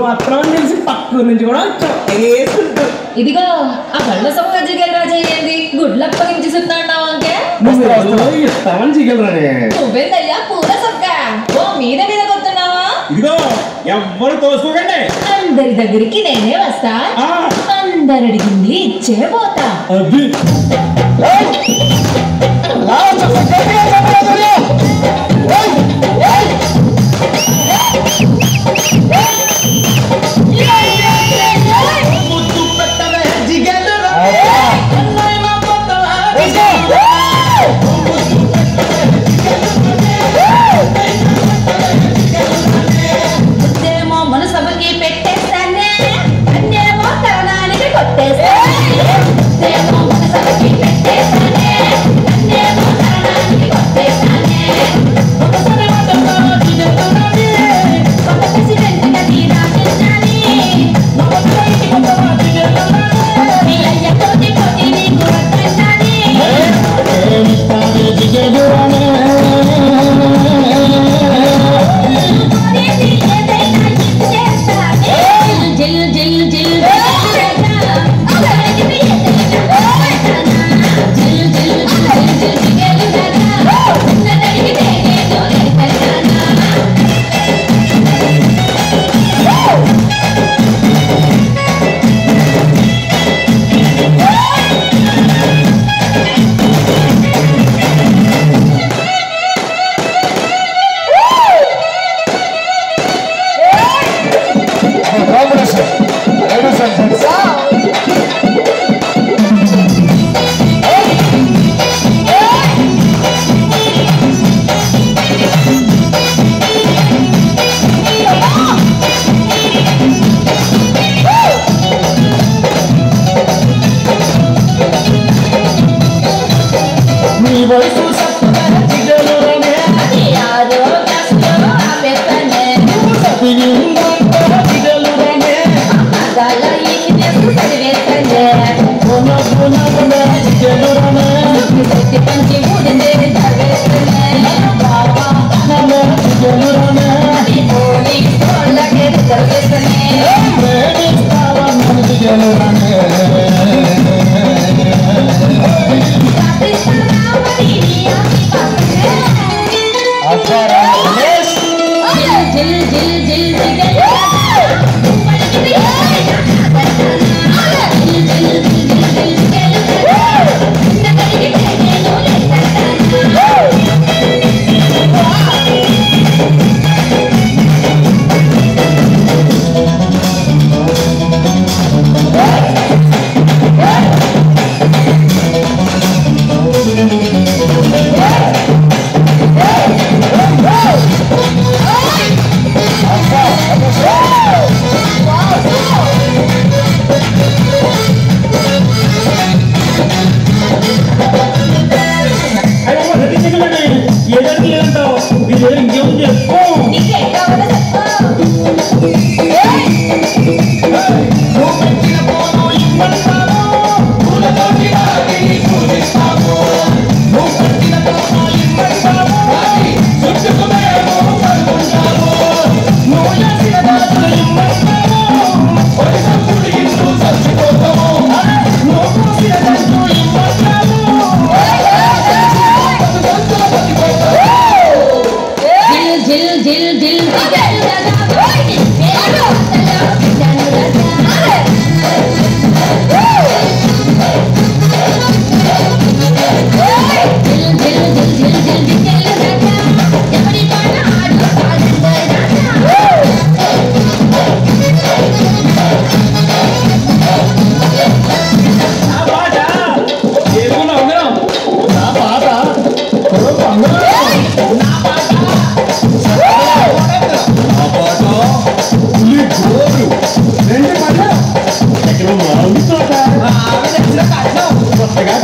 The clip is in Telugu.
నువ్వు అత్తనం తెలిసి పక్క నుంచి కూడా వచ్చావు వేసుకుంటూ ఇదిగో ఆ కళ్ళ సొక్క జిగేల్ రాజా ఏంది గుడ్లప్పగించి సున్నాడు అంకే నువ్వు ఎవరో ఇస్తామని చిగలరానే నువ్వేందయ్యా పూల సొక్క ఓ మీద మీద కొడుతున్నావా ఇదిగో ఎవ్వరు తోసుకోకండి అందరి దగ్గరికి నేనే వస్తా ఆ, అందరు అడిగింది ఇచ్చే పోతా అది ముద్దేమో మనసభకి పెట్టేస్తానే అన్నేమో తరణానికి కొట్టేస్తానే ముద్దేమో మనసభకి పెట్టేస్తానే అన్నేమో తరణానికి కొట్టేస్తానే ఒకసారి మాటల్లో దిగొద్దునని, ఒక ప్రెసిడెంట్గా తీరాలించాలి. నవ్వుతూ ఇంటికి ఒక దిగొద్దునని, మీ అయ్యతోటి కొట్టి నీకు వద్దంటాని. కోరేది ఏదైనా ఇచ్చేస్తానే. జిల్ జిల్ జిల్ జిల్ కోరేది ఏదైనా ఇచ్చేస్తానా. జిల్ జిల్ జిల్ జిల్ జిగేలు రాజా. ఉన్నదడిగితే నేను లేపేస్తానా. అది ఆరో క్లాసులో ఆపేస్తానే. మగాళ్ళ ఇంగ్లీషు చదివేస్తానే. శక్తి పంచి ఊడిందే చదివేస్తానే. అది పోలీస్ వాళ్ళకే చదివేస్తానే. రాత్రిస్తానా మరి నీ ఆపి పక్కనే. జిల్ జిల్ జిల్ జిగల్ అయ్యో, రెడ్డి చికెన్ ఏదానికి లేదంటావు ఇది ఇంకేం చెప్పు నీకేం కావాలో చెప్పు జిల్ జిల్ జిల్ జిల్ జిగల్ రాజా పేరు అంతలో జిగల్ రాజా జిల్ జిల్ జిల్ జిల్ జిల్ జిగల్ రాజా ఎవరి పాట ఆడు పాడండి రాజా నా పాట ఏమన్నా ఉంగరం నా పాట నా పాట పులి గోరు రెండు పళ్ళు ఎక్కడ మారుతాట కొత్తగా